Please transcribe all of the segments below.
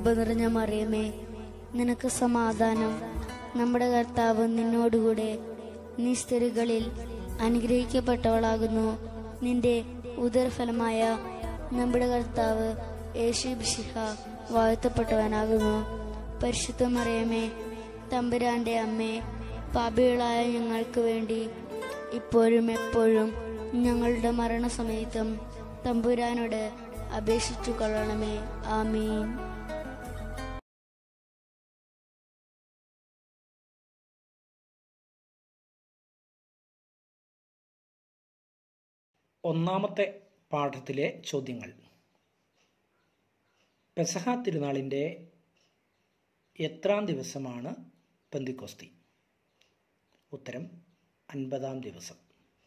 കൃപ നിറഞ്ഞ മറിയമേ നിനക്ക് സമാധാനം നമ്മുടെ കർത്താവ് നിന്നോടുകൂടെ നീ സ്ത്രീകളിൽ അനുഗ്രഹിക്കപ്പെട്ടവളാകുന്നു നിന്റെ ഉദരഫലമായ നമ്മുടെ കർത്താവ് യേശു ബിഷിഹ വാഴ്ത്തപ്പെട്ടവനാകുന്നു പരിശുദ്ധ മറിയമേ തമ്പുരാന്റെ അമ്മേ പാപികളായ ഞങ്ങൾക്ക് വേണ്ടി ഇപ്പോഴും എപ്പോഴും ഞങ്ങളുടെ മരണസമയത്തും തമ്പുരാനോട് അപേക്ഷിച്ചു കൊള്ളണമേ ആമീൻ ഒന്നാമത്തെ പാഠത്തിലെ ചോദ്യങ്ങൾ പെസഹ തിരുനാളിൻ്റെ എത്രാം ദിവസമാണ് പെന്തിക്കോസ്തി ഉത്തരം അൻപതാം ദിവസം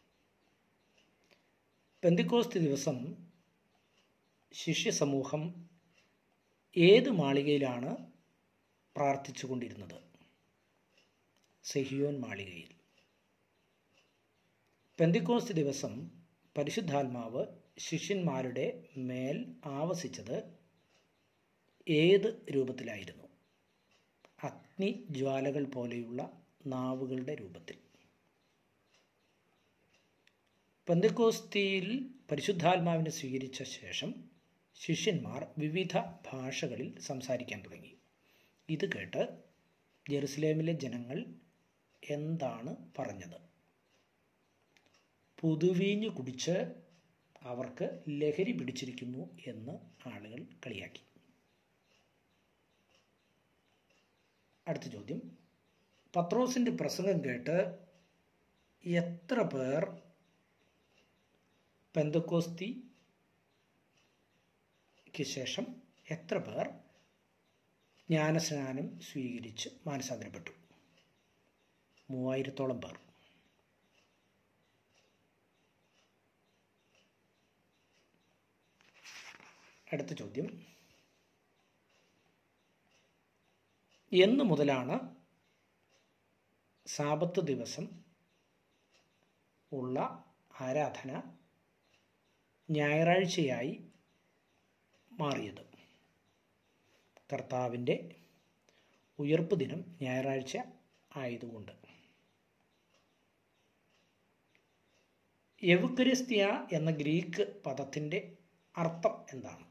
പെന്തിക്കോസ്തി ദിവസം ശിഷ്യസമൂഹം ഏത് മാളികയിലാണ് പ്രാർത്ഥിച്ചു കൊണ്ടിരുന്നത് സെഹിയോൻ മാളികയിൽ പെന്തിക്കോസ്തി ദിവസം പരിശുദ്ധാത്മാവ് ശിഷ്യന്മാരുടെ മേൽ ആവസിച്ചത് ഏത് രൂപത്തിലായിരുന്നു അഗ്നി ജ്വാലകൾ പോലെയുള്ള നാവുകളുടെ രൂപത്തിൽ പെന്തക്കോസ്തിയിൽ പരിശുദ്ധാത്മാവിനെ സ്വീകരിച്ച ശേഷം ശിഷ്യന്മാർ വിവിധ ഭാഷകളിൽ സംസാരിക്കാൻ തുടങ്ങി ഇത് കേട്ട് ജെറുസലേമിലെ ജനങ്ങൾ എന്താണ് പറഞ്ഞത് പുതുവീഞ്ഞ് കുടിച്ച് അവർക്ക് ലഹരി പിടിച്ചിരിക്കുന്നു എന്ന് ആളുകൾ കളിയാക്കി അടുത്ത ചോദ്യം പത്രോസിൻ്റെ പ്രസംഗം കേട്ട് എത്ര പേർ പെന്തക്കോസ്തിക്ക് ശേഷം എത്ര പേർ ജ്ഞാനസ്നാനം സ്വീകരിച്ച് മാനസാന്തരപ്പെട്ടു മൂവായിരത്തോളം പേർ അടുത്ത ചോദ്യം എന്ന് മുതലാണ് സാപത്ത് ദിവസം ഉള്ള ആരാധന ഞായറാഴ്ചയായി മാറിയത് കർത്താവിൻ്റെ ഉയർപ്പ് ദിനം ഞായറാഴ്ച ആയതുകൊണ്ട് എവുക്കരിസ്തിയ എന്ന ഗ്രീക്ക് പദത്തിൻ്റെ അർത്ഥം എന്താണ്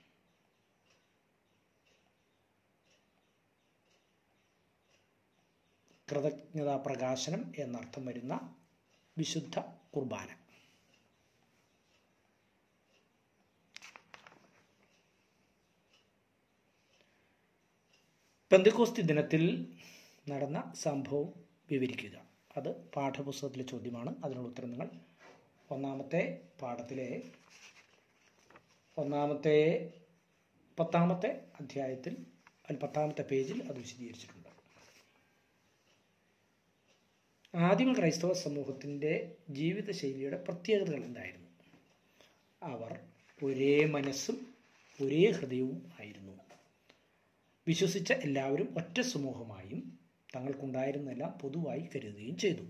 കൃതജ്ഞതാ പ്രകാശനം എന്നർത്ഥം വരുന്ന വിശുദ്ധ കുർബാന പെന്തക്കോസ്തി ദിനത്തിൽ നടന്ന സംഭവം വിവരിക്കുക അത് പാഠപുസ്തകത്തിലെ ചോദ്യമാണ് അതിനുള്ള ഉത്തരം നിങ്ങൾ ഒന്നാമത്തെ പാഠത്തിലെ ഒന്നാമത്തെ പത്താമത്തെ അധ്യായത്തിൽ അതിൽ പത്താമത്തെ പേജിൽ അത് വിശദീകരിച്ചിട്ടുണ്ട് ആദിമ ക്രൈസ്തവ സമൂഹത്തിൻ്റെ ജീവിതശൈലിയുടെ പ്രത്യേകതകൾ എന്തായിരുന്നു അവർ ഒരേ മനസ്സും ഒരേ ഹൃദയവും ആയിരുന്നു വിശ്വസിച്ച എല്ലാവരും ഒറ്റ സമൂഹമായും തങ്ങൾക്കുണ്ടായിരുന്നെല്ലാം പൊതുവായി കരുതുകയും ചെയ്തു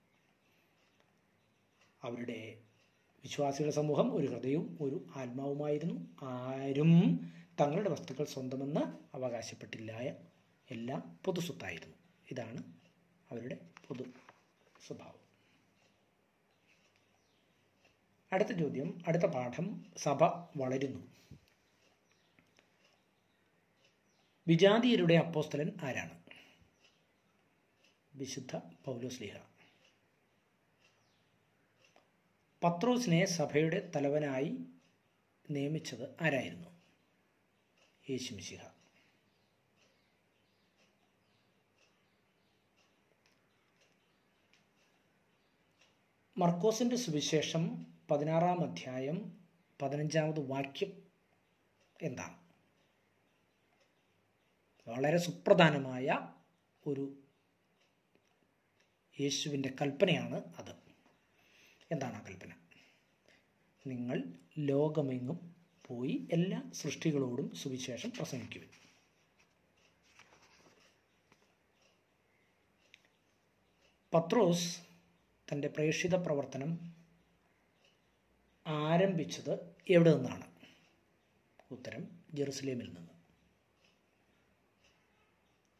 അവരുടെ വിശ്വാസികളുടെ സമൂഹം ഒരു ഹൃദയവും ഒരു ആത്മാവുമായിരുന്നു ആരും തങ്ങളുടെ വസ്തുക്കൾ സ്വന്തമെന്ന് അവകാശപ്പെട്ടില്ല എല്ലാം പൊതുസ്വത്തായിരുന്നു ഇതാണ് അവരുടെ പൊതു സ്വഭാവം അടുത്ത ചോദ്യം അടുത്ത പാഠം സഭ വളരുന്നു വിജാതീയരുടെ അപ്പോസ്തലൻ ആരാണ് വിശുദ്ധ പൗലോസ്ലിഹ പത്രോസിനെ സഭയുടെ തലവനായി നിയമിച്ചത് ആരായിരുന്നു യേശുമിശിഹ മർക്കോസിൻ്റെ സുവിശേഷം പതിനാറാം അധ്യായം പതിനഞ്ചാമത് വാക്യം എന്താണ് വളരെ സുപ്രധാനമായ ഒരു യേശുവിൻ്റെ കൽപ്പനയാണ് അത് എന്താണ് ആ കൽപ്പന നിങ്ങൾ ലോകമെങ്ങും പോയി എല്ലാ സൃഷ്ടികളോടും സുവിശേഷം പ്രസംഗിക്കുവിൻ പത്രോസ് തൻ്റെ പ്രേക്ഷിത പ്രവർത്തനം ആരംഭിച്ചത് എവിടെ നിന്നാണ് ഉത്തരം ജെറുസലേമിൽ നിന്ന്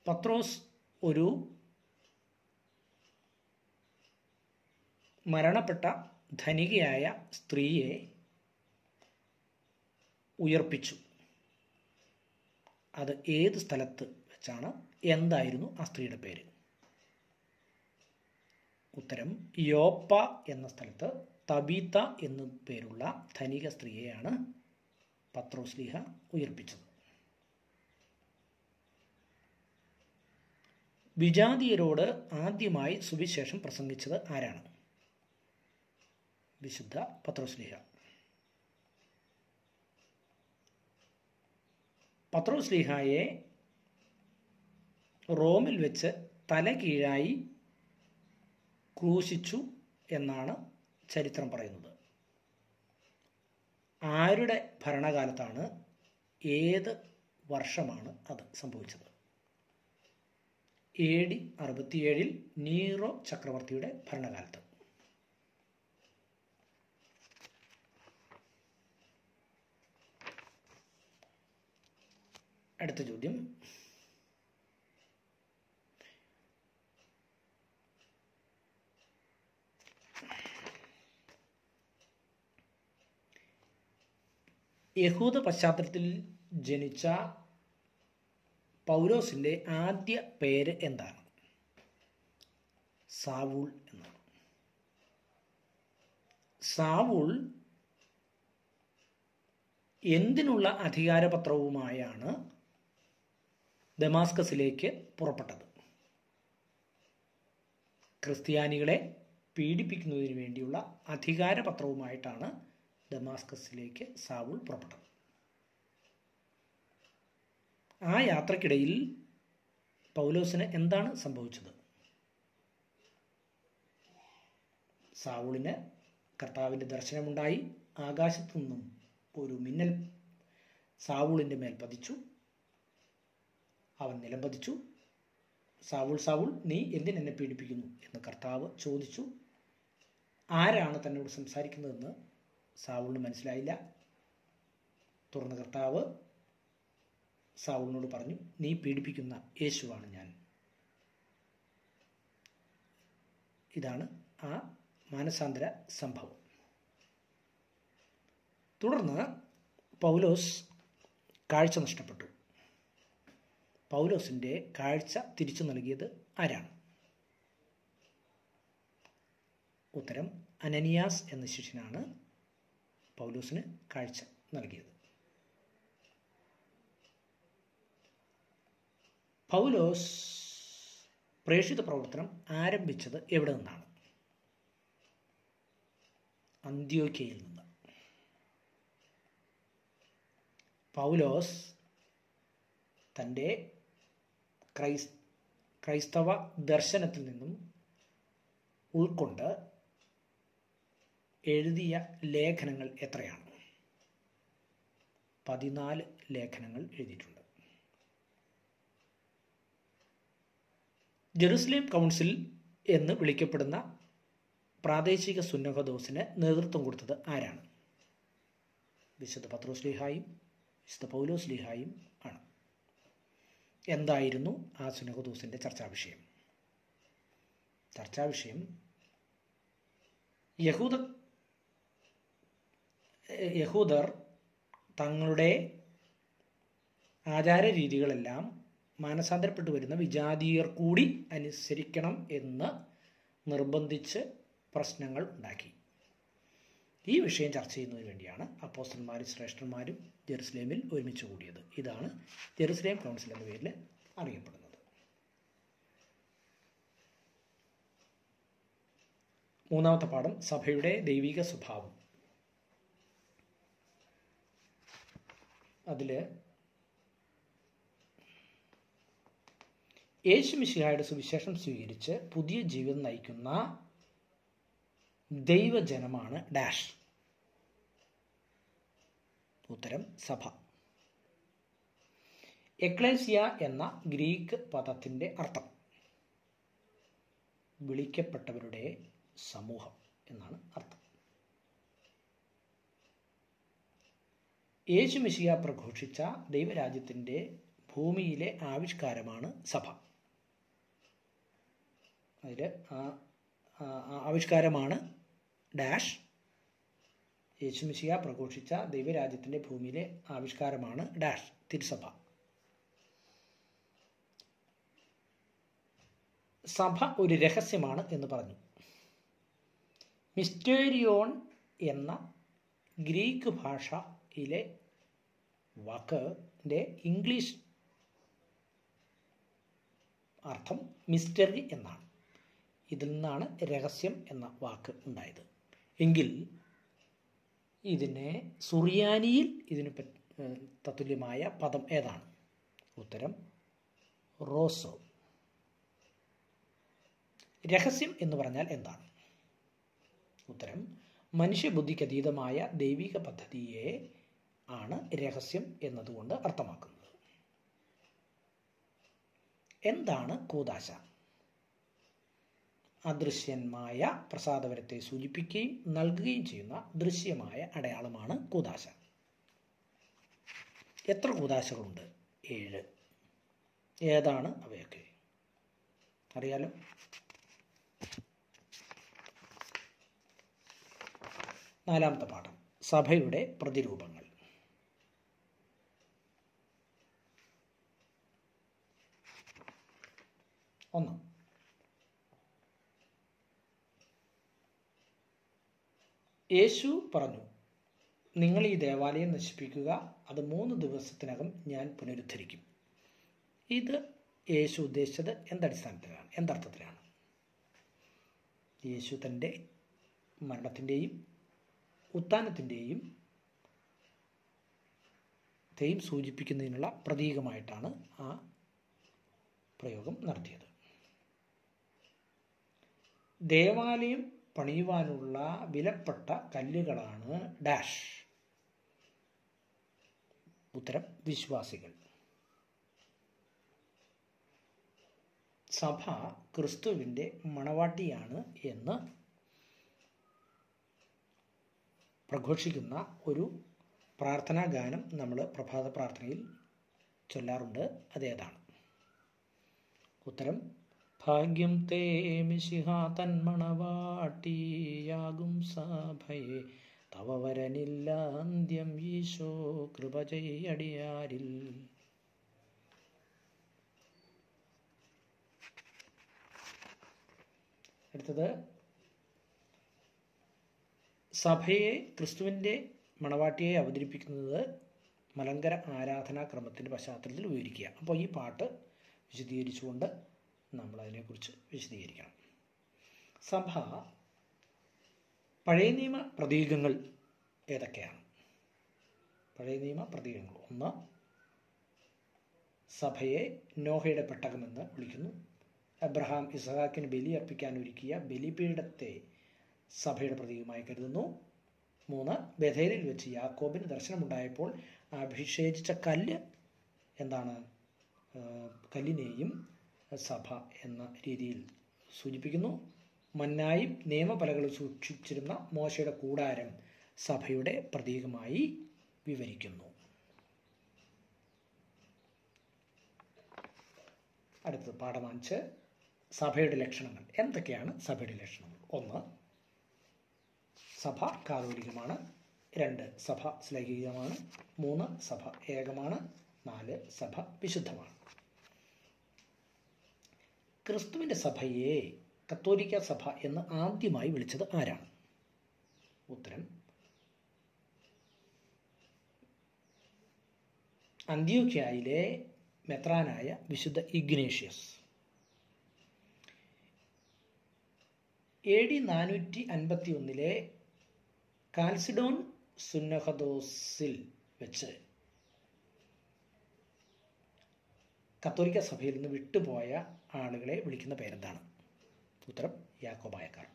പത്രോസ് ഒരു മരണപ്പെട്ട ധനികയായ സ്ത്രീയെ ഉയർപ്പിച്ചു അത് ഏത് സ്ഥലത്ത് വെച്ചാണ് എന്തായിരുന്നു ആ സ്ത്രീയുടെ പേര് ഉത്തരം യോപ്പ എന്ന സ്ഥലത്ത് തബീത്ത എന്നു പേരുള്ള ധനിക സ്ത്രീയെയാണ് പത്രോസ്ലിഹ ഉയർപ്പിച്ചത് വിജാതീയരോട് ആദ്യമായി സുവിശേഷം പ്രസംഗിച്ചത് ആരാണ് വിശുദ്ധ പത്രോസ്ലിഹ പത്രോസ്ലിഹായെ റോമിൽ വെച്ച് തല കീഴായി ക്രൂശിച്ചു എന്നാണ് ചരിത്രം പറയുന്നത് ആരുടെ ഭരണകാലത്താണ് ഏത് വർഷമാണ് അത് സംഭവിച്ചത് എ ഡി അറുപത്തിയേഴിൽ നീറോ ചക്രവർത്തിയുടെ ഭരണകാലത്ത് അടുത്ത ചോദ്യം യഹൂദ പശ്ചാത്തലത്തിൽ ജനിച്ച പൗലോസിന്റെ ആദ്യ പേര് എന്താണ് സാവൂൾ എന്നാണ് സാവൂൾ എന്തിനുള്ള അധികാരപത്രവുമായാണ് ദമാസ്കസിലേക്ക് പുറപ്പെട്ടത് ക്രിസ്ത്യാനികളെ പീഡിപ്പിക്കുന്നതിന് വേണ്ടിയുള്ള അധികാരപത്രവുമായിട്ടാണ് ദമാസ്കസിലേക്ക് സാവൂൾ പുറപ്പെട്ടത് ആ യാത്രക്കിടയിൽ പൗലോസിന് എന്താണ് സംഭവിച്ചത് സാവൂളിന് കർത്താവിൻ്റെ ദർശനമുണ്ടായി ആകാശത്തു നിന്നും ഒരു മിന്നൽ സാവൂളിൻ്റെ മേൽ പതിച്ചു അവൻ നിലംപതിച്ചു സാവൂൾ സാവൂൾ നീ എന്തിനെന്നെ പീഡിപ്പിക്കുന്നു എന്ന് കർത്താവ് ചോദിച്ചു ആരാണ് തന്നോട് സംസാരിക്കുന്നതെന്ന് സാവൂളിന് മനസ്സിലായില്ല തുറന്ന കർത്താവ് സാവൂളിനോട് പറഞ്ഞു നീ പീഡിപ്പിക്കുന്ന യേശുവാണ് ഞാൻ ഇതാണ് ആ മാനസാന്തര സംഭവം തുടർന്ന് പൗലോസ് കാഴ്ച നഷ്ടപ്പെട്ടു പൗലോസിൻ്റെ കാഴ്ച തിരിച്ചു നൽകിയത് ആരാണ് ഉത്തരം അനനിയാസ് എന്ന ശിഷ്യനാണ് പൗലോസിന് കാഴ്ച നൽകിയത് പൗലോസ് പ്രേക്ഷിത പ്രവർത്തനം ആരംഭിച്ചത് എവിടെ നിന്നാണ് അന്ത്യോക്കയിൽ നിന്ന് പൗലോസ് തൻ്റെ ക്രൈസ് ക്രൈസ്തവ ദർശനത്തിൽ നിന്നും ഉൾക്കൊണ്ട് എഴുതിയ ലേഖനങ്ങൾ എത്രയാണ് പതിനാല് ലേഖനങ്ങൾ എഴുതിയിട്ടുണ്ട് ജെറുസലേം കൗൺസിൽ എന്ന് വിളിക്കപ്പെടുന്ന പ്രാദേശിക സുന്നഹദോസിന് നേതൃത്വം കൊടുത്തത് ആരാണ് വിശുദ്ധ പത്രോസ്ലിഹായും വിശുദ്ധ പൗലോസ്ലിഹായും ആണ് എന്തായിരുന്നു ആ സുന്നഹദോസിൻ്റെ ചർച്ചാ വിഷയം ചർച്ചാ വിഷയം യഹൂദ യഹൂദർ തങ്ങളുടെ ആചാര രീതികളെല്ലാം മാനസാന്തരപ്പെട്ടു വരുന്ന വിജാതീയർ കൂടി അനുസരിക്കണം എന്ന് നിർബന്ധിച്ച് പ്രശ്നങ്ങൾ ഉണ്ടാക്കി ഈ വിഷയം ചർച്ച ചെയ്യുന്നതിന് വേണ്ടിയാണ് അപ്പോസ്റ്റന്മാരും ശ്രേഷ്ഠന്മാരും ജെറുസലേമിൽ ഒരുമിച്ച് കൂടിയത് ഇതാണ് ജെറുസലേം കൗൺസിൽ എന്ന പേരിൽ അറിയപ്പെടുന്നത് മൂന്നാമത്തെ പാഠം സഭയുടെ ദൈവിക സ്വഭാവം അതിൽ യേശുമിശിഹായുടെ സുവിശേഷം സ്വീകരിച്ച് പുതിയ ജീവിതം നയിക്കുന്ന ദൈവജനമാണ് ഡാഷ് ഉത്തരം സഭ എക്ലേസിയ എന്ന ഗ്രീക്ക് പദത്തിൻ്റെ അർത്ഥം വിളിക്കപ്പെട്ടവരുടെ സമൂഹം എന്നാണ് അർത്ഥം യേശു മിശിയ പ്രഘോഷിച്ച ദൈവരാജ്യത്തിൻ്റെ ഭൂമിയിലെ ആവിഷ്കാരമാണ് സഭ അതിൽ ആ ആ- ആ ആവിഷ്കാരമാണ് ഡാഷ് യേശുമിശിയ പ്രഘോഷിച്ച ദൈവരാജ്യത്തിൻ്റെ ഭൂമിയിലെ ആവിഷ്കാരമാണ് ഡാഷ് തിരുസഭ സഭ ഒരു രഹസ്യമാണ് എന്ന് പറഞ്ഞു മിസ്റ്റേരിയോൺ എന്ന ഗ്രീക്ക് ഭാഷയിലെ വാക്കിൻ്റെ ഇംഗ്ലീഷ് അർത്ഥം മിസ്റ്ററി എന്നാണ് ഇതിൽ നിന്നാണ് രഹസ്യം എന്ന വാക്ക് ഉണ്ടായത് എങ്കിൽ ഇതിനെ സുറിയാനിയിൽ ഇതിന് പറ്റ- ഏഹ് തത്തുല്യമായ പദം ഏതാണ് ഉത്തരം റോസോ രഹസ്യം എന്ന് പറഞ്ഞാൽ എന്താണ് ഉത്തരം മനുഷ്യബുദ്ധിക്ക് അതീതമായ ദൈവിക പദ്ധതിയെ ആണ് രഹസ്യം എന്നതുകൊണ്ട് അർത്ഥമാക്കുന്നത് എന്താണ് കൂതാശ അദൃശ്യന്മായ പ്രസാദവരത്തെ സൂചിപ്പിക്കുകയും നൽകുകയും ചെയ്യുന്ന ദൃശ്യമായ അടയാളമാണ് കൂതാശ എത്ര കൂതാശകളുണ്ട് ഏഴ് ഏതാണ് അവയൊക്കെ അറിയാലോ നാലാമത്തെ പാഠം സഭയുടെ പ്രതിരൂപങ്ങൾ ഒന്ന് യേശു പറഞ്ഞു നിങ്ങൾ ഈ ദേവാലയം നശിപ്പിക്കുക അത് മൂന്ന് ദിവസത്തിനകം ഞാൻ പുനരുദ്ധരിക്കും ഇത് യേശു ഉദ്ദേശിച്ചത് എന്തടിസ്ഥാനത്തിലാണ് എന്തർത്ഥത്തിലാണ് യേശു തൻ്റെ മരണത്തിൻ്റെയും ഉത്ഥാനത്തിൻ്റെയും തെയും സൂചിപ്പിക്കുന്നതിനുള്ള പ്രതീകമായിട്ടാണ് ആ പ്രയോഗം നടത്തിയത് ദേവാലയം പണിയുവാനുള്ള വിലപ്പെട്ട കല്ലുകളാണ് ഡാഷ് ഉത്തരം വിശ്വാസികൾ സഭ ക്രിസ്തുവിൻ്റെ മണവാട്ടിയാണ് എന്ന് പ്രഘോഷിക്കുന്ന ഒരു പ്രാർത്ഥനാ ഗാനം നമ്മൾ പ്രഭാത പ്രാർത്ഥനയിൽ ചൊല്ലാറുണ്ട് അതേതാണ് ഉത്തരം ഭാഗ്യം തേ മിശിഹ തന്മണവാട്ടിയാകും സഭയെ തവ വരനില്ല അന്ത്യം ഈശോ കൃപ ചെയ്യടിയാരിൽ അടുത്തത് സഭയെ ക്രിസ്തുവിൻ്റെ മണവാട്ടിയെ അവതരിപ്പിക്കുന്നത് മലങ്കര ആരാധനാ ക്രമത്തിൻ്റെ പശ്ചാത്തലത്തിൽ വിവരിക്കുക അപ്പോൾ ഈ പാട്ട് വിശദീകരിച്ചുകൊണ്ട് നമ്മൾ അതിനെക്കുറിച്ച് വിശദീകരിക്കണം സഭ പഴയ നിയമ പ്രതീകങ്ങൾ ഏതൊക്കെയാണ് പഴയ നിയമ പ്രതീകങ്ങൾ ഒന്ന് സഭയെ നോഹയുടെ പെട്ടകമെന്ന് വിളിക്കുന്നു അബ്രഹാം ഇസഹാക്കിന് ബലി അർപ്പിക്കാൻ ഒരുക്കിയ ബലിപീഠത്തെ സഭയുടെ പ്രതീകമായി കരുതുന്നു മൂന്ന് ബഥേലിൽ വെച്ച് യാക്കോബിന് ദർശനമുണ്ടായപ്പോൾ അഭിഷേചിച്ച കല്ല് എന്താണ് ആ, കല്ലിനെയും സഭ എന്ന രീതിയിൽ സൂചിപ്പിക്കുന്നു മന്നായും നിയമപലകളും സൂക്ഷിച്ചിരുന്ന മോശയുടെ കൂടാരം സഭയുടെ പ്രതീകമായി വിവരിക്കുന്നു അടുത്തത് പാഠം അഞ്ച് സഭയുടെ ലക്ഷണങ്ങൾ എന്തൊക്കെയാണ് സഭയുടെ ലക്ഷണങ്ങൾ ഒന്ന് സഭ കാതോലികമാണ് രണ്ട് സഭ ശ്ലൈഹികമാണ് മൂന്ന് സഭ ഏകമാണ് നാല് സഭ വിശുദ്ധമാണ് ക്രിസ്തുവിൻ്റെ സഭയെ കത്തോലിക്ക സഭ എന്ന് ആദ്യമായി വിളിച്ചത് ആരാണ് ഉത്തരം അന്ത്യോക്യായിലെ മെത്രാനായ വിശുദ്ധ ഇഗ്നേഷ്യസ് എ ഡി നാനൂറ്റി അൻപത്തി ഒന്നിലെ കാൽസിഡോൺ സുന്നഹദോസിൽ വെച്ച് കത്തോലിക്ക സഭയിൽ നിന്ന് വിട്ടുപോയ ആളുകളെ വിളിക്കുന്ന പേരെന്താണ് ഉത്തരം യാക്കോബായക്കാർ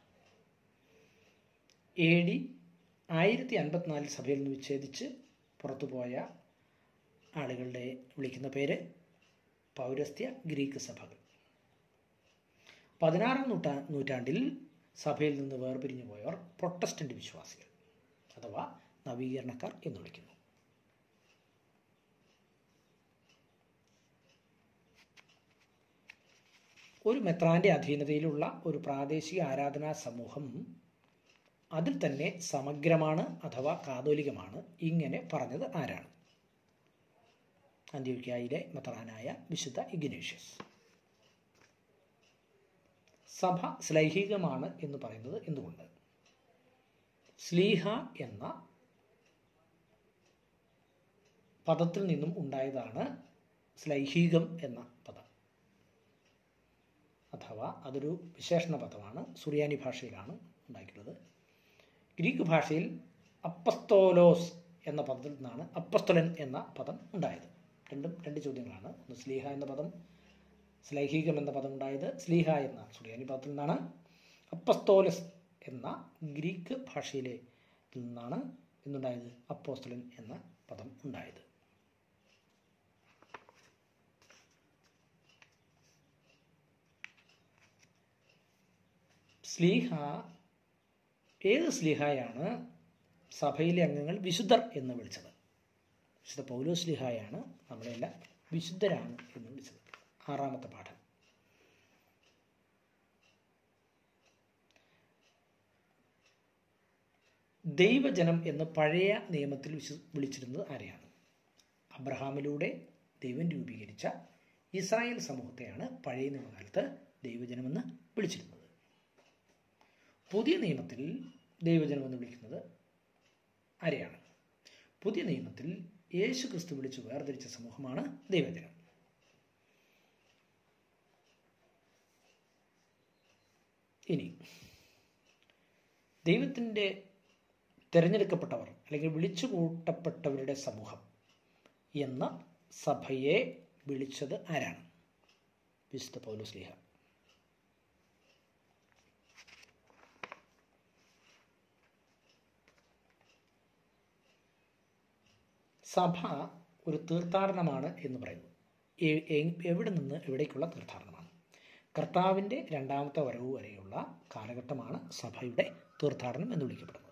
എ ഡി ആയിരത്തി അൻപത്തിനാലിൽ സഭയിൽ നിന്ന് വിച്ഛേദിച്ച് പുറത്തുപോയ ആളുകളുടെ വിളിക്കുന്ന പേര് പൗരസ്ത്യ ഗ്രീക്ക് സഭകൾ പതിനാറാം നൂറ്റാ നൂറ്റാണ്ടിൽ സഭയിൽ നിന്ന് വേർപിരിഞ്ഞു പോയവർ പ്രൊട്ടസ്റ്റന്റ് വിശ്വാസികൾ അഥവാ നവീകരണക്കാർ എന്ന് വിളിക്കുന്നു ഒരു മെത്രാന്റെ അധീനതയിലുള്ള ഒരു പ്രാദേശിക ആരാധനാ സമൂഹം അതിൽ തന്നെ സമഗ്രമാണ് അഥവാ കാതോലികമാണ് ഇങ്ങനെ പറഞ്ഞത് ആരാണ് അന്ത്യോക്യായിലെ മെത്രാനായ വിശുദ്ധ ഇഗ്നേഷ്യസ് സഭ ശ്ലൈഹികമാണ് എന്ന് പറയുന്നത് എന്തുകൊണ്ട് സ്ലീഹ എന്ന പദത്തിൽ നിന്നും ഉണ്ടായതാണ് ശ്ലൈഹികം എന്ന പദം അഥവാ അതൊരു വിശേഷണ പദമാണ് സുറിയാനി ഭാഷയിലാണ് ഉണ്ടാക്കിയിട്ടുള്ളത് ഗ്രീക്ക് ഭാഷയിൽ അപ്പസ്തോലോസ് എന്ന പദത്തിൽ നിന്നാണ് അപ്പസ്തോലൻ എന്ന പദം ഉണ്ടായത് രണ്ടും രണ്ട് ചോദ്യങ്ങളാണ് ഒന്ന് സ്ലീഹ എന്ന പദം സ്ലൈഹികം എന്ന പദം ഉണ്ടായത് സ്ലീഹ എന്ന സുറിയാനി പദത്തിൽ നിന്നാണ് അപ്പസ്തോലസ് എന്ന ഗ്രീക്ക് ഭാഷയിലെ നിന്നാണ് എന്തുണ്ടായത് അപ്പോസ്തലൻ എന്ന പദം ഉണ്ടായത് സ്ലീഹ ഏത് സ്ലീഹായാണ് സഭയിലെ അംഗങ്ങൾ വിശുദ്ധർ എന്ന് വിളിച്ചത് വിശുദ്ധ പൗലോ സ്ലിഹായാണ് നമ്മളെല്ലാം വിശുദ്ധരാണ് എന്ന് വിളിച്ചത് ആറാമത്തെ പാഠം ദൈവജനം എന്ന് പഴയ നിയമത്തിൽ വിശു വിളിച്ചിരുന്നത് ആരെയാണ് അബ്രഹാമിലൂടെ ദൈവം രൂപീകരിച്ച ഇസ്രായേൽ സമൂഹത്തെയാണ് പഴയ നിയമകാലത്ത് ദൈവജനമെന്ന് വിളിച്ചിരുന്നത് പുതിയ നിയമത്തിൽ ദൈവജനമെന്ന് വിളിക്കുന്നത് ആരെയാണ് പുതിയ നിയമത്തിൽ യേശു ക്രിസ്തു വിളിച്ച് വേർതിരിച്ച സമൂഹമാണ് ദൈവജനം ഇനി ദൈവത്തിൻ്റെ തിരഞ്ഞെടുക്കപ്പെട്ടവർ അല്ലെങ്കിൽ വിളിച്ചു കൂട്ടപ്പെട്ടവരുടെ സമൂഹം എന്ന സഭയെ വിളിച്ചത് ആരാണ് വിശുദ്ധ പൗലോസ്ലിഹ സഭ ഒരു തീർത്ഥാടനമാണ് എന്ന് പറയുന്നു എ- എ- എവിടെ നിന്ന് എവിടേക്കുള്ള തീർത്ഥാടനമാണ് കർത്താവിൻ്റെ രണ്ടാമത്തെ വരവ് വരെയുള്ള കാലഘട്ടമാണ് സഭയുടെ തീർത്ഥാടനം എന്ന് വിളിക്കപ്പെടുന്നത്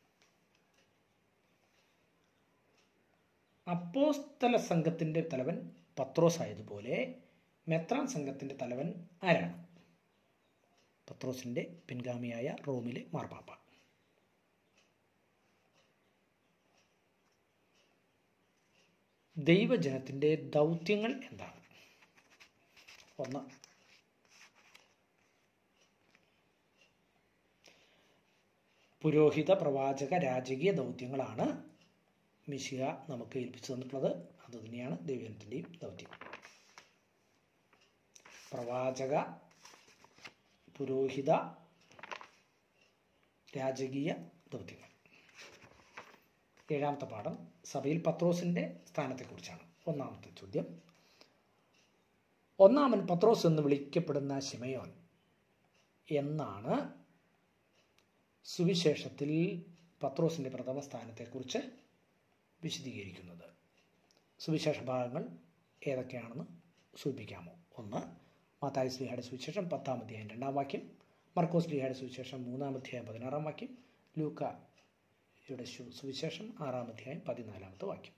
അപ്പോസ്തല സംഘത്തിൻ്റെ തലവൻ പത്രോസ് ആയതുപോലെ മെത്രാൻ സംഘത്തിൻ്റെ തലവൻ ആരാണ് പത്രോസിൻ്റെ പിൻഗാമിയായ റോമിലെ മാർപ്പാപ്പ ദൈവജനത്തിൻ്റെ ദൗത്യങ്ങൾ എന്താണ് ഒന്ന് പുരോഹിത പ്രവാചക രാജകീയ ദൗത്യങ്ങളാണ് മിശിഹ നമുക്ക് ഏൽപ്പിച്ചു തന്നിട്ടുള്ളത് അത് തന്നെയാണ് ദൈവജനത്തിൻ്റെയും ദൗത്യം പ്രവാചക പുരോഹിത രാജകീയ ദൗത്യങ്ങൾ ഏഴാമത്തെ പാഠം സഭയിൽ പത്രോസിൻ്റെ സ്ഥാനത്തെക്കുറിച്ചാണ് ഒന്നാമത്തെ ചോദ്യം ഒന്നാമൻ പത്രോസ് എന്ന് വിളിക്കപ്പെടുന്ന ശിമയോൻ എന്നാണ് സുവിശേഷത്തിൽ പത്രോസിൻ്റെ പ്രഥമ സ്ഥാനത്തെക്കുറിച്ച് വിശദീകരിക്കുന്നത് സുവിശേഷ ഭാഗങ്ങൾ ഏതൊക്കെയാണെന്ന് സൂചിപ്പിക്കാമോ ഒന്ന് മാതായി ശ്രീഹയുടെ സുവിശേഷം പത്താം അധ്യായം രണ്ടാം വാക്യം മർക്കോസ് ശ്രീഹയുടെ സുവിശേഷം മൂന്നാം അധ്യായം പതിനാറാം വാക്യം ലൂക്ക യുടെ സു- സുവിശേഷം ആറാം അധ്യായം പതിനാലാമത്തെ വാക്യം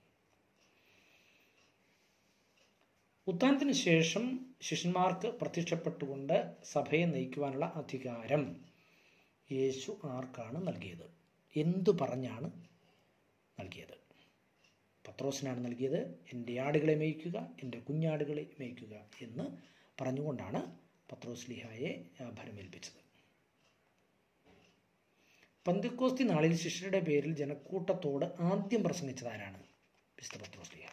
ഉത്ഥാനത്തിന് ശേഷം ശിഷ്യന്മാർക്ക് പ്രത്യക്ഷപ്പെട്ടുകൊണ്ട് സഭയെ നയിക്കുവാനുള്ള അധികാരം യേശു ആർക്കാണ് നൽകിയത് എന്തു പറഞ്ഞാണ് നൽകിയത് പത്രോസിനാണ് നൽകിയത് എൻ്റെ ആടുകളെ മേയ്ക്കുക എൻ്റെ കുഞ്ഞാടുകളെ മേയ്ക്കുക എന്ന് പറഞ്ഞുകൊണ്ടാണ് പത്രോസ് ലിഹായെ ആ, ഭരമേൽപ്പിച്ചത് പന്തിക്കോസ്തി നാളിൽ ശിഷ്യരുടെ പേരിൽ ജനക്കൂട്ടത്തോട് ആദ്യം പ്രസംഗിച്ചത് ആരാണ് വിശുദ്ധ പത്രോസ് ലിഹ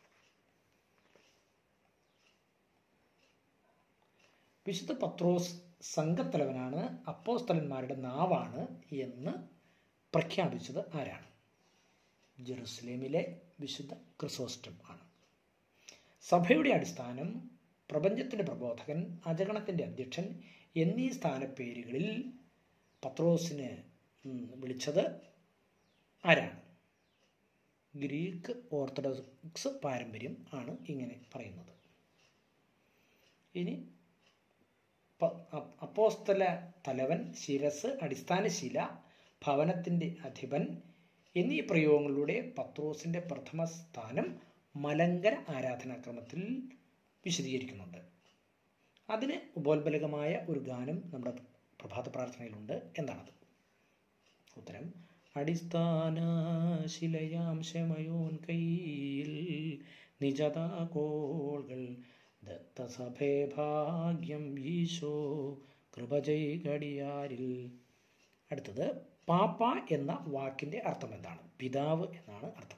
വിശുദ്ധ പത്രോസ് സംഘത്തലവനാണ് അപ്പോസ്തലന്മാരുടെ നാവാണ് എന്ന് പ്രഖ്യാപിച്ചത് ആരാണ് ജെറുസലേമിലെ വിശുദ്ധ ക്രിസോസ്റ്റം ആണ് സഭയുടെ അടിസ്ഥാനം പ്രപഞ്ചത്തിൻ്റെ പ്രബോധകൻ അജഗണത്തിൻ്റെ അധ്യക്ഷൻ എന്നീ സ്ഥാനപ്പേരുകളിൽ പത്രോസിന് ഉം, വിളിച്ചത് ആരാണ് ഗ്രീക്ക് ഓർത്തഡോക്സ് പാരമ്പര്യം ആണ് ഇങ്ങനെ പറയുന്നത് ഇനി പ- അ- അപ്പോസ്തല തലവൻ ശിരസ് അടിസ്ഥാനശില ഭവനത്തിൻ്റെ അധിപൻ എന്നീ പ്രയോഗങ്ങളിലൂടെ പത്രോസിൻ്റെ പ്രഥമ സ്ഥാനം മലങ്കര ആരാധനാക്രമത്തിൽ വിശദീകരിക്കുന്നുണ്ട് അതിന് ഉപോത്ബലകമായ ഒരു ഗാനം നമ്മുടെ പ്രഭാത പ്രാർത്ഥനയിലുണ്ട് എന്താണത് ഉത്തരം അടിസ്ഥാന ശിലയാം ശമയോൻ കയ്യിൽ നിജതാകോൾകൾ ദത്തസഭേ ഭാഗ്യം ഈശോ കൃപജൈകടിയാരിൽ അടുത്തത് പാപ്പ എന്ന വാക്കിന്റെ അർത്ഥം എന്താണ് പിതാവ് എന്നാണ് അർത്ഥം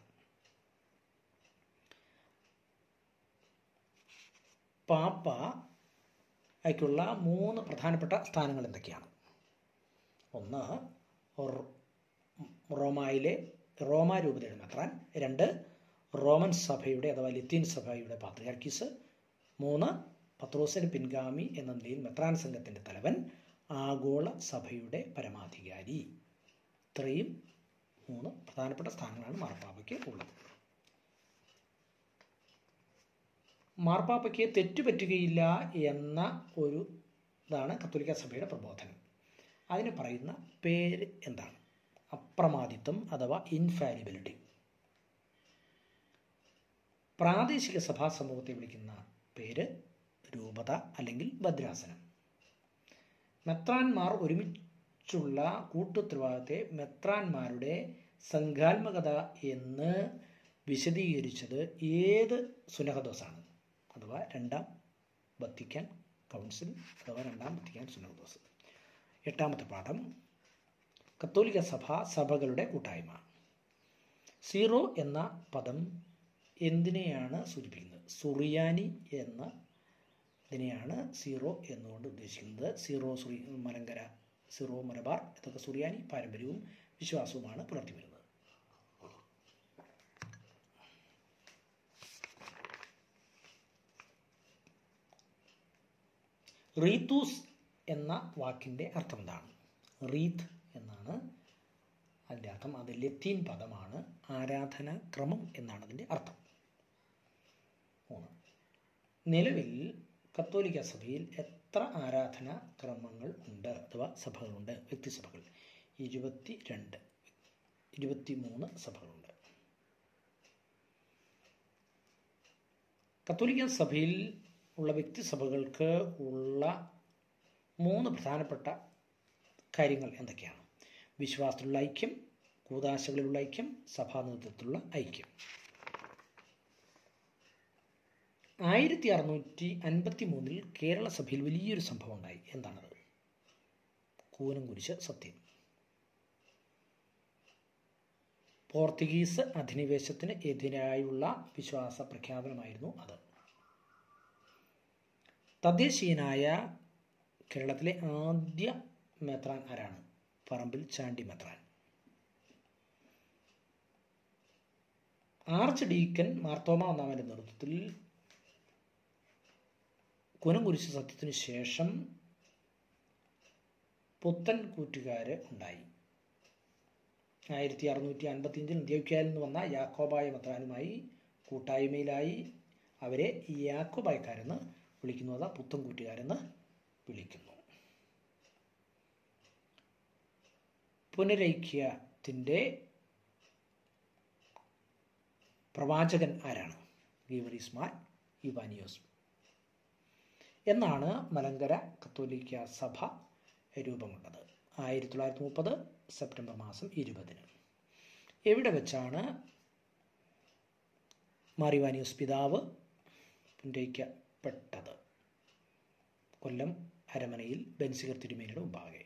പാപ്പ യ്ക്കുള്ള മൂന്ന് പ്രധാനപ്പെട്ട സ്ഥാനങ്ങൾ എന്തൊക്കെയാണ് ഒന്ന് റോ- റോമായിലെ റോമാ രൂപതയുടെ മെത്രാൻ രണ്ട് റോമൻ സഭയുടെ അഥവാ ലത്തീൻ സഭയുടെ പാത്രിയാർക്കീസ് മൂന്ന് പത്രോസിന് പിൻഗാമി എന്ന നിലയിൽ മെത്രാൻ സംഘത്തിൻ്റെ തലവൻ ആഗോള സഭയുടെ പരമാധികാരി ഇത്രയും മൂന്ന് പ്രധാനപ്പെട്ട സ്ഥാനങ്ങളാണ് മാർപ്പാപ്പയ്ക്ക് ഉള്ളത് മാർപ്പാപ്പയ്ക്ക് തെറ്റുപറ്റുകയില്ല എന്ന ഒരു ഇതാണ് കത്തോലിക്ക സഭയുടെ പ്രബോധനം അതിന് പറയുന്ന പേര് എന്താണ് അപ്രമാദിത്വം അഥവാ ഇൻഫാലിബിലിറ്റി പ്രാദേശിക സഭാ സമൂഹത്തെ വിളിക്കുന്ന പേര് രൂപത അല്ലെങ്കിൽ ഭദ്രാസനം മെത്രാന്മാർ ഒരുമിച്ചുള്ള കൂട്ടുത്തരവാദിത്തത്തെ മെത്രാന്മാരുടെ സംഘാത്മകത എന്ന് വിശദീകരിച്ചത് ഏത് സുനഹദോസാണ് അഥവാ രണ്ടാം വത്തിക്കാൻ കൗൺസിൽ അഥവാ രണ്ടാം വത്തിക്കാൻ സുനഹദോസ് എട്ടാമത്തെ പാഠം കത്തോലിക്ക സഭ സഭകളുടെ കൂട്ടായ്മ സീറോ എന്ന പദം എന്തിനെയാണ് സൂചിപ്പിക്കുന്നത് സുറിയാനി എന്ന ഇതിനെയാണ് സീറോ എന്നുകൊണ്ട് ഉദ്ദേശിക്കുന്നത് സീറോ സുറി മലങ്കര സീറോ മലബാർ ഇതൊക്കെ സുറിയാനി പാരമ്പര്യവും വിശ്വാസവുമാണ് പുലർത്തി വരുന്നത് റീത്തൂസ് എന്ന വാക്കിൻ്റെ അർത്ഥം എന്താണ് റീത്ത് എന്നാണ് അതിൻ്റെ അർത്ഥം അത് ലത്തീൻ പദമാണ് ആരാധന ക്രമം എന്നാണ് അതിൻ്റെ അർത്ഥം മൂന്ന് നിലവിൽ കത്തോലിക്ക സഭയിൽ എത്ര ആരാധന ക്രമങ്ങൾ ഉണ്ട് അഥവാ സഭകളുണ്ട് വ്യക്തിസഭകൾ ഇരുപത്തി രണ്ട് ഇരുപത്തി മൂന്ന് സഭകളുണ്ട് കത്തോലിക്ക സഭയിൽ ഉള്ള വ്യക്തിസഭകൾക്ക് ഉള്ള മൂന്ന് പ്രധാനപ്പെട്ട കാര്യങ്ങൾ എന്തൊക്കെയാണ് വിശ്വാസത്തിലുള്ള ഐക്യം കൂതാശകളിലുള്ള ഐക്യം സഭാ നേതൃത്വത്തിലുള്ള ഐക്യം ആയിരത്തി അറുന്നൂറ്റി അൻപത്തി മൂന്നിൽ കേരള സഭയിൽ വലിയൊരു സംഭവം ഉണ്ടായി എന്താണത് കൂനം കുരിശ് സത്യം പോർത്തുഗീസ് അധിനിവേശത്തിന് എതിരായുള്ള വിശ്വാസ പ്രഖ്യാപനമായിരുന്നു അത് തദ്ദേശീയനായ കേരളത്തിലെ ആദ്യ മെത്രാൻ ആരാണ് പറമ്പിൽ ചാണ്ടി മെത്രാൻ ആർച്ച് ഡീക്കൻ മാർത്തോമ ഒന്നാമൻ്റെ നേതൃത്വത്തിൽ കുനംകുരിശ് സത്യത്തിനു ശേഷം പുത്തൻ കൂറ്റുകാര് ഉണ്ടായി ആയിരത്തി അറുന്നൂറ്റി അൻപത്തിയഞ്ചിൽ ഇന്ത്യക്കാരിൽ നിന്ന് വന്ന യാക്കോബായ മെത്രാനുമായി കൂട്ടായ്മയിലായി അവരെ യാക്കോബായക്കാരെന്ന് വിളിക്കുന്നു അതാ പുത്തൻ കൂറ്റുകാരെന്ന് വിളിക്കുന്നു പുനരൈക്യത്തിൻ്റെ പ്രവാചകൻ ആരാണ് ഗീവറീസ് മാർ യുവാനിയോസ് എന്നാണ് മലങ്കര കത്തോലിക്ക സഭ രൂപം കൊണ്ടത് ആയിരത്തി തൊള്ളായിരത്തി മുപ്പത് സെപ്റ്റംബർ മാസം ഇരുപതിന് എവിടെ വെച്ചാണ് മാറിവാനിയോസ് പിതാവ് പുനരയിക്കപ്പെട്ടത് കൊല്ലം അരമനയിൽ ബെൻസിഗർ തിരുമേനിയുടെ മുമ്പാകെ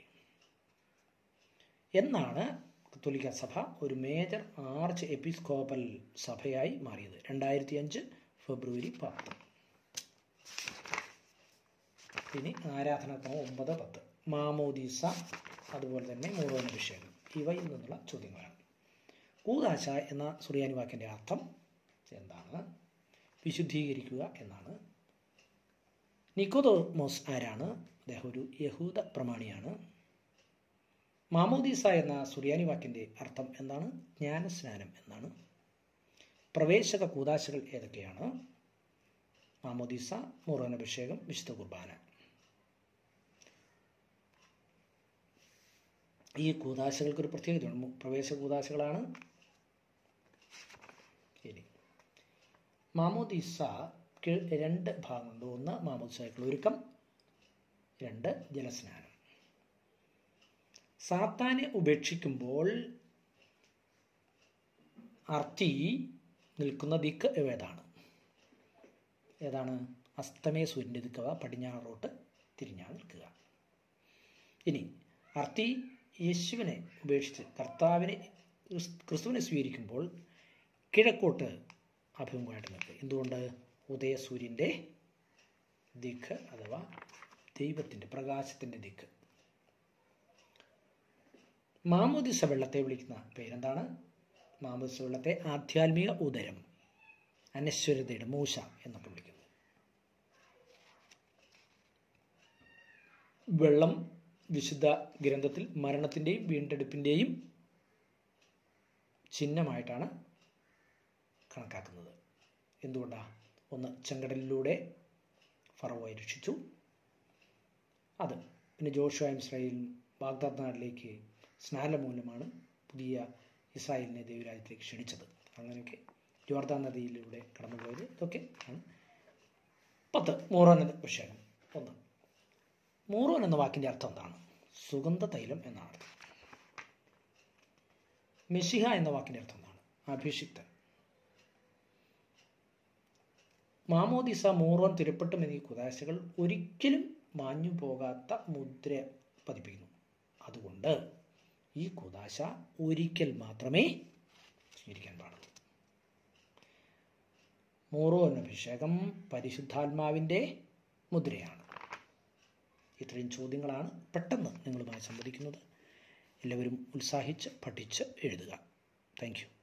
എന്നാണ് കത്തോലിക്ക സഭ ഒരു മേജർ ആർച്ച് എപ്പിസ്കോപ്പൽ സഭയായി മാറിയത് രണ്ടായിരത്തി അഞ്ച് ഫെബ്രുവരി പത്ത് ഇനി ആരാധനാക്രമം ഒമ്പത് പത്ത് മാമോദീസ അതുപോലെ തന്നെ മൂറോൻ അഭിഷേകം ഇവയിൽ നിന്നുള്ള ചോദ്യങ്ങളാണ് കൂതാശ എന്ന സുറിയാനി വാക്കിൻ്റെ അർത്ഥം എന്താണ് വിശുദ്ധീകരിക്കുക എന്നാണ് നിക്കോദോമോസ് ആരാണ് അദ്ദേഹം ഒരു യഹൂദ പ്രമാണിയാണ് മാമോദീസ എന്ന സുറിയാനി വാക്കിൻ്റെ അർത്ഥം എന്താണ് ജ്ഞാനസ്നാനം എന്നാണ് പ്രവേശക കൂതാശകൾ ഏതൊക്കെയാണ് മാമോദീസ മുറോൻ അഭിഷേകം വിശുദ്ധ കുർബാന ഈ കൂതാശകൾക്ക് ഒരു പ്രത്യേകതയുണ്ട് പ്രവേശ കൂതാശകളാണ് ശരി മാമോദീസ രണ്ട് ഭാഗങ്ങളുണ്ട് ഒന്ന് മാമോദിസയ്ക്കുള്ള ഒരുക്കം രണ്ട് ജലസ്നാനം സാത്താനെ ഉപേക്ഷിക്കുമ്പോൾ അർത്തി നിൽക്കുന്ന ദിക്ക് ഏതാണ് ഏതാണ് അസ്തമയ സൂര്യൻ്റെ ദിക്ക് അഥവാ പടിഞ്ഞാറോട്ട് തിരിഞ്ഞാണ് നിൽക്കുക ഇനി അർത്തി യേശുവിനെ ഉപേക്ഷിച്ച് കർത്താവിനെ ക്രിസ്- ക്രിസ്തുവിനെ സ്വീകരിക്കുമ്പോൾ കിഴക്കോട്ട് അഭിമുഖമായിട്ട് നിൽക്കുക എന്തുകൊണ്ട് ഉദയസൂര്യൻ്റെ ദിക്ക് അഥവാ ദൈവത്തിൻ്റെ പ്രകാശത്തിൻ്റെ ദിക്ക് മാമോദിസ വെള്ളത്തെ വിളിക്കുന്ന പേരെന്താണ് മാമോദിസ വെള്ളത്തെ ആധ്യാത്മിക ഉദരം അനശ്വരതയുടെ മൂശ എന്നൊക്കെ വിളിക്കുന്നു വെള്ളം വിശുദ്ധ ഗ്രന്ഥത്തിൽ മരണത്തിൻ്റെയും വീണ്ടെടുപ്പിൻ്റെയും ചിഹ്നമായിട്ടാണ് കണക്കാക്കുന്നത് എന്തുകൊണ്ടാണ് ഒന്ന് ചെങ്കടലിലൂടെ ഫറവോയെ രക്ഷിച്ചു അത് പിന്നെ ജോഷുവായും ഇസ്രായേലും ബാഗ്ദാദ് നാട്ടിലേക്ക് സ്നാനം മൂലമാണ് പുതിയ ഇസ്രായേലിനെ ദൈവരാജ്യത്തിലേക്ക് ക്ഷണിച്ചത് അങ്ങനെയൊക്കെ ജോർദാൻ നദിയിലൂടെ കടന്നുപോയത് ഇതൊക്കെ ആണ് പത്ത് മൂറോൻ എന്ന വിഷയം ഒന്ന് മൂറോൻ എന്ന വാക്കിൻ്റെ അർത്ഥം എന്താണ് സുഗന്ധ തൈലം എന്നാണ് അർത്ഥം മെഷിഹ എന്ന വാക്കിൻ്റെ അർത്ഥം എന്താണ് അഭിഷിക്തൻ മാമോദിസ മൂറോൻ തിരുപ്പട്ടും എന്നീ കുതാശകൾ ഒരിക്കലും മാഞ്ഞു പോകാത്ത മുദ്ര പതിപ്പിക്കുന്നു അതുകൊണ്ട് ഈ കുതാശ ഒരിക്കൽ മാത്രമേ സ്വീകരിക്കാൻ പാടുള്ളൂ മൂറോൻ അഭിഷേകം പരിശുദ്ധാത്മാവിൻ്റെ മുദ്രയാണ് ഇത്രയും ചോദ്യങ്ങളാണ് പെട്ടെന്ന് നിങ്ങളുമായി സംവദിക്കുന്നത് എല്ലാവരും ഉത്സാഹിച്ച് പഠിച്ച് എഴുതുക താങ്ക് യു